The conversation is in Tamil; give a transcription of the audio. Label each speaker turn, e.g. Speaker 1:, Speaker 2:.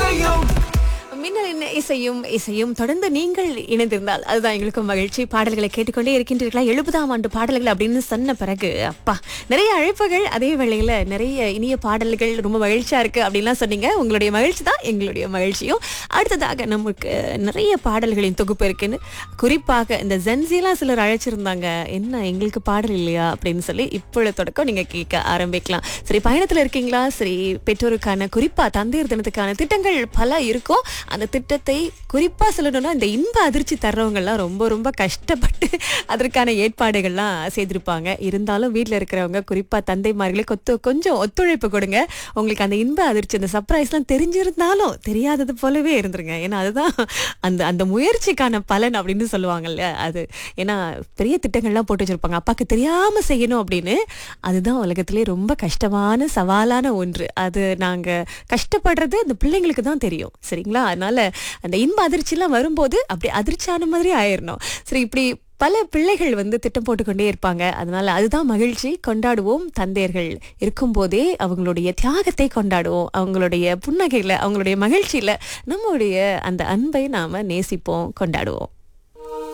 Speaker 1: இசையும்
Speaker 2: மின்னல் என்ன இசையும் இசையும் தொடர்ந்து நீங்கள் இணைந்திருந்தால் அதுதான் எங்களுக்கும் மகிழ்ச்சி பாடல்களை கேட்டுக்கொண்டே இருக்கின்றீர்களா எழுபதாம் ஆண்டு பாடல்கள் அப்படின்னு சொன்ன பிறகு அப்பா நிறைய அழைப்புகள் அதே வேளையில நிறைய இனிய பாடல்கள் ரொம்ப மகிழ்ச்சியா இருக்கு அப்படின்லாம் சொன்னீங்க உங்களுடைய மகிழ்ச்சி தான் எங்களுடைய மகிழ்ச்சியும் அடுத்ததாக நமக்கு நிறைய பாடல்களின் தொகுப்பு இருக்குன்னு குறிப்பாக இந்த ஜென்சிலாம் சிலர் அழைச்சிருந்தாங்க என்ன எங்களுக்கு பாடல் இல்லையா அப்படின்னு சொல்லி இப்பொழுது தொடக்கம் நீங்க கேட்க ஆரம்பிக்கலாம் சரி பயணத்துல இருக்கீங்களா சரி பெற்றோருக்கான குறிப்பா தந்தையர் தினத்துக்கான திட்டங்கள் பல இருக்கும் அந்த திட்டத்தை குறிப்பா சொல்லணும்னா இந்த இன்ப அதிர்ச்சி தர்றவங்கலாம் ரொம்ப ரொம்ப கஷ்டப்பட்டு அதற்கான ஏற்பாடுகள்லாம் செய்திருப்பாங்க இருந்தாலும் வீட்டில் இருக்கிறவங்க குறிப்பா தந்தைமார்களே கொத்து கொஞ்சம் ஒத்துழைப்பு கொடுங்க உங்களுக்கு அந்த இன்ப அதிர்ச்சி அந்த சர்ப்ரைஸ்லாம் தெரிஞ்சிருந்தாலும் தெரியாதது போலவே இருந்துருங்க ஏன்னா அதுதான் அந்த அந்த முயற்சிக்கான பலன் அப்படின்னு சொல்லுவாங்கல்ல அது ஏன்னா பெரிய திட்டங்கள்லாம் போட்டு வச்சிருப்பாங்க அப்பாக்கு தெரியாம செய்யணும் அப்படின்னு அதுதான் உலகத்திலே ரொம்ப கஷ்டமான சவாலான ஒன்று அது நாங்க கஷ்டப்படுறது அந்த பிள்ளைங்களுக்கு தான் தெரியும் சரிங்களா அதனால அந்த இன்ப அதிர்ச்சிலாம் வரும்போது அப்படி அதிர்ச்சியான மாதிரி ஆயிடணும் சரி இப்படி பல பிள்ளைகள் வந்து திட்டம் போட்டுக்கொண்டே இருப்பாங்க அதனால அதுதான் மகிழ்ச்சி கொண்டாடுவோம் தந்தையர்கள் இருக்கும்போதே அவங்களுடைய தியாகத்தை கொண்டாடுவோம் அவங்களுடைய புன்னகையில அவங்களுடைய மகிழ்ச்சியில நம்முடைய அந்த அன்பை நாம நேசிப்போம் கொண்டாடுவோம்